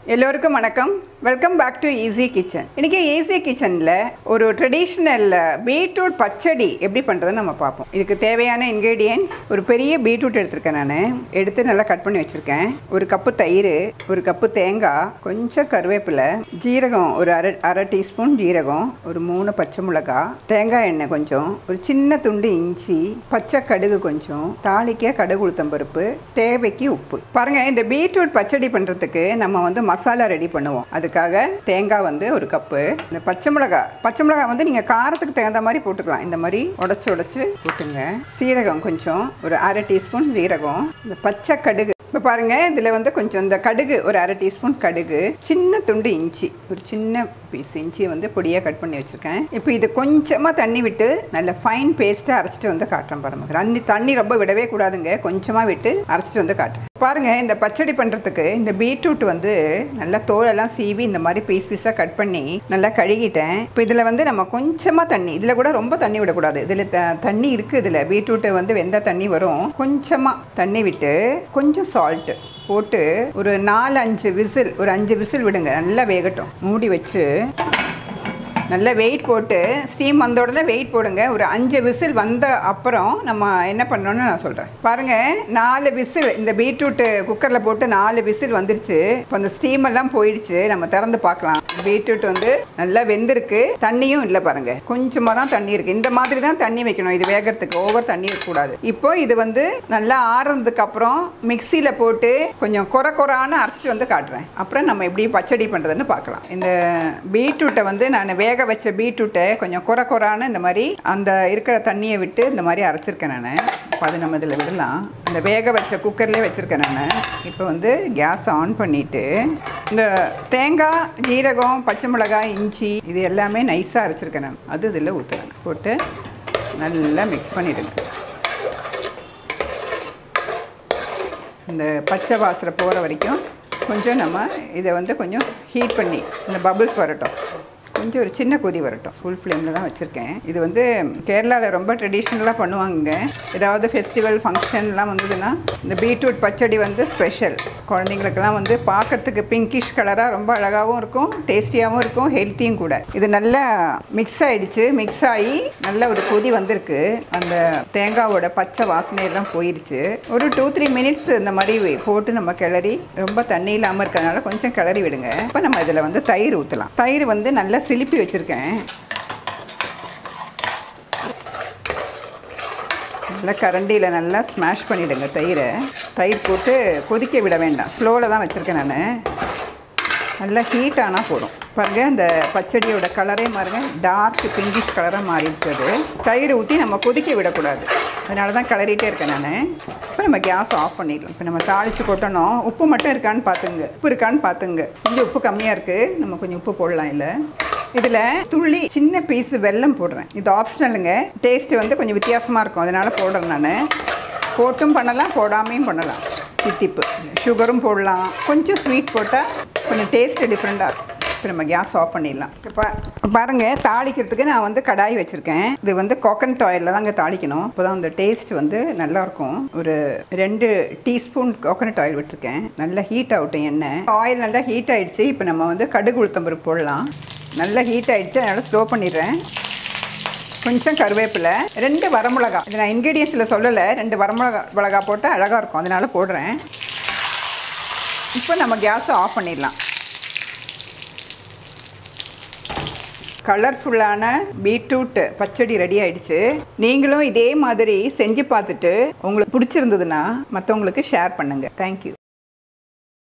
எல்லோருக்கும் வணக்கம் welcome back to easy kitchen இன்னைக்கு ஈஸி கிச்சனில் ஒரு ட்ரெடிஷ்னல் பீட்ரூட் பச்சடி எப்படி பண்ணுறதுன்னு நம்ம பார்ப்போம் இதுக்கு தேவையான இன்க்ரீடியன்ஸ் ஒரு பெரிய பீட்ரூட் எடுத்திருக்கேன் நான் எடுத்து நல்லா கட் பண்ணி வச்சுருக்கேன் ஒரு கப்பு தயிர் ஒரு கப்பு தேங்காய் கொஞ்சம் கருவேப்பிலை ஜீரகம் ஒரு அரை அரை டீஸ்பூன் ஜீரகம் ஒரு மூணு பச்சை மிளகாய் தேங்காய் எண்ணெய் கொஞ்சம் ஒரு சின்ன துண்டு இஞ்சி பச்சை கடுகு கொஞ்சம் தாளிக்க கடுகு உளுத்தம்பருப்பு தேவைக்கு உப்பு பாருங்க இந்த பீட்ரூட் பச்சடி பண்ணுறதுக்கு நம்ம வந்து மசாலா ரெடி பண்ணுவோம் அதுக்காக தேங்காய் வந்து ஒரு கப்பு இந்த பச்சை மிளகாய் பச்சை மிளகாய் வந்து நீங்கள் காரத்துக்கு தகுந்த மாதிரி போட்டுக்கலாம் இந்த மாதிரி உடச்சி உடச்சி போட்டுங்க சீரகம் கொஞ்சம் ஒரு அரை டீஸ்பூன் சீரகம் இந்த பச்சை கடுகு இப்போ பாருங்க இதில் வந்து கொஞ்சம் இந்த கடுகு ஒரு அரை டீஸ்பூன் கடுகு சின்ன துண்டு இஞ்சி ஒரு சின்ன பீஸ் இஞ்சியை வந்து பொடியாக கட் பண்ணி வச்சுருக்கேன் இப்போ இது கொஞ்சமாக தண்ணி விட்டு நல்ல ஃபைன் பேஸ்ட்டாக அரைச்சிட்டு வந்து காட்டுறேன் பாருங்க தண்ணி தண்ணி ரொம்ப விடவே கூடாதுங்க கொஞ்சமாக விட்டு அரைச்சிட்டு வந்து காட்டுறேன் பாருங்க இந்த பச்சடி பண்ணுறதுக்கு இந்த பீட்ரூட் வந்து நல்லா தோலெல்லாம் சீவி இந்த மாதிரி பீஸ் பீஸாக கட் பண்ணி நல்லா கழுகிட்டேன் இப்போ இதில் வந்து நம்ம கொஞ்சமாக தண்ணி இதில் கூட ரொம்ப தண்ணி விடக்கூடாது இதில் த தண்ணி இருக்குது இதில் பீட்ரூட்டு வந்து வெந்த தண்ணி வரும் கொஞ்சமாக தண்ணி விட்டு கொஞ்சம் சால்ட்டு போட்டு ஒரு நாலு அஞ்சு விசில் ஒரு அஞ்சு விசில் விடுங்க நல்லா வேகட்டும் மூடி வச்சு நல்லா வெயிட் போட்டு ஸ்டீம் வந்த உடனே வெயிட் போடுங்க ஒரு அஞ்சு விசில் வந்த அப்புறம் நம்ம என்ன பண்ணணும்னு நான் சொல்கிறேன் பாருங்கள் நாலு விசில் இந்த பீட்ரூட்டு குக்கரில் போட்டு நாலு விசில் வந்துருச்சு இப்போ அந்த ஸ்டீம் எல்லாம் போயிடுச்சு நம்ம திறந்து பார்க்கலாம் பீட்ரூட் வந்து நல்லா வெந்திருக்கு தண்ணியும் இல்லை பாருங்க கொஞ்சமாக தான் தண்ணி இருக்குது இந்த மாதிரி தான் தண்ணி வைக்கணும் இது வேகிறதுக்கு ஓவர் தண்ணி இருக்கக்கூடாது இப்போ இது வந்து நல்லா ஆறுனதுக்கு அப்புறம் மிக்சியில் போட்டு கொஞ்சம் குறை குறான்னு அரைச்சிட்டு வந்து காட்டுறேன் அப்புறம் நம்ம எப்படி பச்சடி பண்ணுறதுன்னு பார்க்கலாம் இந்த பீட்ரூட்டை வந்து நான் வேக வச்ச பீட்ரூட்டை கொஞ்சம் குறை குறான்னு இந்த மாதிரி அந்த இருக்கிற தண்ணியை விட்டு இந்த மாதிரி அரைச்சிருக்கேன் நான் இப்போ அது நம்ம இதில் விடலாம் இந்த வேக வச்ச குக்கர்லேயே வச்சுருக்கேன் நான் இப்போ வந்து கேஸ் ஆன் பண்ணிவிட்டு இந்த தேங்காய் ஜீரகம் பச்சை மிளகாய் இஞ்சி இது எல்லாமே நைஸாக அரைச்சிருக்கேன் நான் அது இதில் ஊற்றுறேன் போட்டு நல்லா மிக்ஸ் பண்ணிடுங்க இந்த பச்சை வாசனை போகிற வரைக்கும் கொஞ்சம் நம்ம இதை வந்து கொஞ்சம் ஹீட் பண்ணி இந்த பபிள்ஸ் வரட்டும் கொஞ்சம் ஒரு சின்ன கொதி வரட்டும் ஃபுல் ஃப்ளேமில் தான் வச்சுருக்கேன் இது வந்து கேரளாவில் ரொம்ப ட்ரெடிஷ்னலாக பண்ணுவாங்க ஏதாவது ஃபெஸ்டிவல் ஃபங்க்ஷன்லாம் வந்ததுன்னா இந்த பீட்ரூட் பச்சடி வந்து ஸ்பெஷல் குழந்தைங்களுக்கெல்லாம் வந்து பார்க்கறதுக்கு பிங்கிஷ் கலராக ரொம்ப அழகாகவும் இருக்கும் டேஸ்டியாகவும் இருக்கும் ஹெல்த்தியும் கூட இது நல்லா மிக்ஸ் ஆகிடுச்சு மிக்ஸ் ஆகி நல்ல ஒரு கொதி வந்திருக்கு அந்த தேங்காவோட பச்சை வாசனையெல்லாம் போயிடுச்சு ஒரு டூ த்ரீ மினிட்ஸ் இந்த மாதிரி போட்டு நம்ம கிளறி ரொம்ப தண்ணி இல்லாமல் இருக்கிறதுனால கொஞ்சம் கிளறி விடுங்க இப்போ நம்ம இதில் வந்து தயிர் ஊற்றலாம் தயிர் வந்து நல்லா சிலிப்பி வச்சுருக்கேன் நல்லா கரண்டியில் நல்லா ஸ்மாஷ் பண்ணிவிடுங்க தயிரை தயிர் போட்டு கொதிக்க விட வேண்டாம் ஸ்லோவில் தான் வச்சுருக்கேன் நான் நல்லா ஹீட் ஆனால் போதும் பாருங்கள் இந்த பச்சடியோட கலரே பாருங்க டார்க் பிங்கிஷ் கலராக மாறிடுச்சு அது தயிர் ஊற்றி நம்ம கொதிக்க விடக்கூடாது அதனால தான் கிளறிட்டே இருக்கேன் நான் இப்போ நம்ம கேஸ் ஆஃப் பண்ணிடலாம் இப்போ நம்ம தாளித்து கொட்டணும் உப்பு மட்டும் இருக்கான்னு பார்த்துங்க உப்பு இருக்கான்னு பார்த்துங்க கொஞ்சம் உப்பு கம்மியாக இருக்குது நம்ம கொஞ்சம் உப்பு போடலாம் இல்லை இதில் துள்ளி சின்ன பீஸ் வெல்லம் போடுறேன் இது ஆப்ஷனலுங்க டேஸ்ட்டு வந்து கொஞ்சம் வித்தியாசமாக இருக்கும் அதனால் போடுறேன் நான் போட்டும் பண்ணலாம் போடாமையும் பண்ணலாம் தித்திப்பு சுகரும் போடலாம் கொஞ்சம் ஸ்வீட் போட்டால் கொஞ்சம் டேஸ்ட்டு டிஃப்ரெண்ட்டாக இருக்கும் இப்போ நம்ம கேஸ் ஆஃப் பண்ணிடலாம் இப்போ பாருங்கள் தாளிக்கிறதுக்கு நான் வந்து கடாய் வச்சுருக்கேன் இது வந்து கோகனட் ஆயிலில் தாங்க தாளிக்கணும் இப்போ தான் அந்த டேஸ்ட் வந்து நல்லாயிருக்கும் ஒரு ரெண்டு டீஸ்பூன் கோகனட் ஆயில் விட்டுருக்கேன் நல்லா ஹீட் ஆகட்டும் எண்ணெய் ஆயில் நல்லா ஹீட் ஆகிடுச்சு இப்போ நம்ம வந்து கடுகு உளுத்தம்பருப்பு போடலாம் நல்லா ஹீட் ஆகிடுச்சு அதனால் ஸ்லோ பண்ணிடுறேன் கொஞ்சம் கருவேப்பிலை ரெண்டு வரமிளகா இது நான் இன்க்ரீடியன்ஸில் சொல்லலை ரெண்டு வரமிளகா மிளகா போட்டால் அழகாக இருக்கும் அதனால் போடுறேன் இப்போ நம்ம கேஸை ஆஃப் பண்ணிடலாம் கலர்ஃபுல்லான பீட்ரூட் பச்சடி ரெடி ஆயிடுச்சு நீங்களும் இதே மாதிரி செஞ்சு பார்த்துட்டு உங்களுக்கு பிடிச்சிருந்ததுன்னா மற்றவங்களுக்கு ஷேர் பண்ணுங்கள் தேங்க்யூ